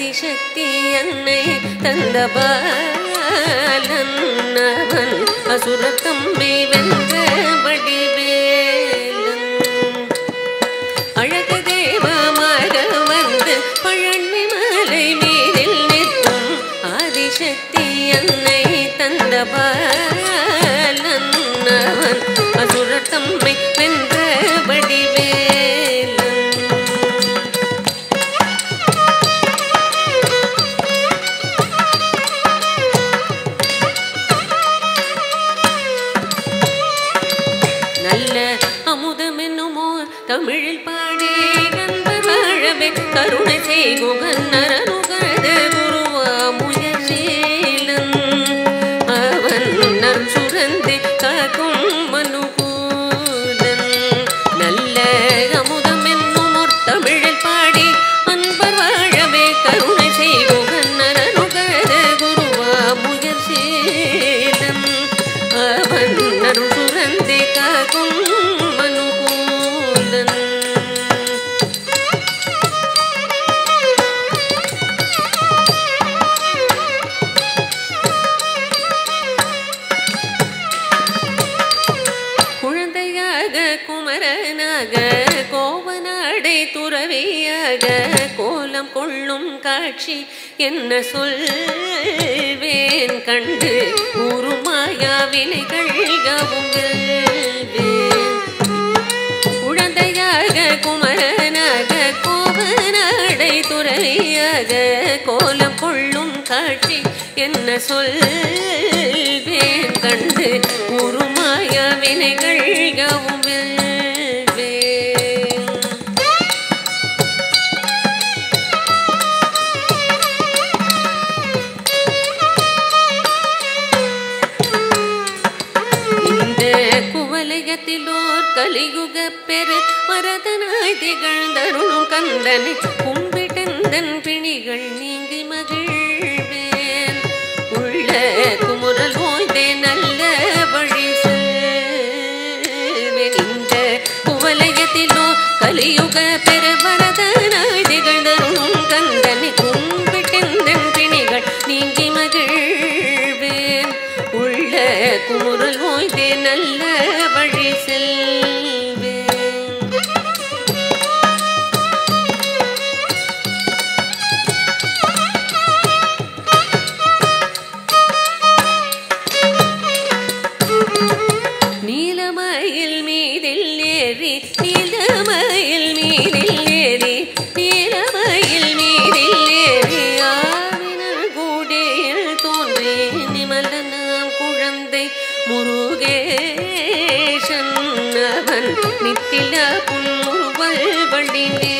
ஆதிசக்தி அன்னை தந்த பாலன் அவன் அசுரர் தம்மை வென்ற வடிவேலன் அழகு தேவமாக வந்து பழனி மலை மீதில் நிற்கும் ஆதிசக்தி அன்னை தந்த பாலன் அவன் அசுரர் தம்மை வென்ற வடிவேலன் நல்ல அமுதம் என்னுமோர் தமிழில் பாடி நண்பர் வாழவே கருணை செய்குகன் நரனுகரது குருவா முயற்சீலன் அவன் நர் சுரந்தி காக்கும் மனுகூலன் நல்ல அமுதம் என்னுமோர் தமிழில் பாடி அன்பர் வாழவே கருணை செய்குகன் நரனுகரது குருவா முயற்சீலன் அவன் அருள் சுரந்தி காக்கும் மனுகூலன் குழந்தையாக குமரனாக கோவனாடை துறவியாக கோலம் கொள்ளும் காட்சி என்ன சொல்வேன் கண்டு உருமாயா வினைகள் யாவும் வெல்வேன் குழந்தையாக குமரனாக கோவனாடை துறவியாக கோலம் கொள்ளும் காட்சி என்ன சொல்வேன் கண்டு உருமாய வினைகள் யாவும் வெல்வேன் இந்த குவலயத்திலோர் கலியுக பெரு மரதனாய் திகழ்ந்தருளும் கந்தனை கும்பிட்டந்தன் பிணிகள் நீங்கி மகிழ்வேன் உள்ள குமுறல் ஓய்ந்தே நல்ல வழி செல்வேன் இந்த குவலயத்திலோ கலியுக பெரு மரதனாய் திகழ்ந்தருளும் கந்தனை கும்பிட்டந்தன் பிணிகள் நீங்கி மகிழ்வேன் உள்ள குமுறல் ஓய்ந்தே நல்ல வழி செல்வேன் நீலமயில் மீதில் ஏறி நீலமயில் மீதில் ஏறி நீலமயில் மீதில் ஏறி ஆவினர் கூடையில் தோன்றி நிமலனாம் குழந்தை முருகேசன் அவன் நித்தில புன்முறுவல் வழி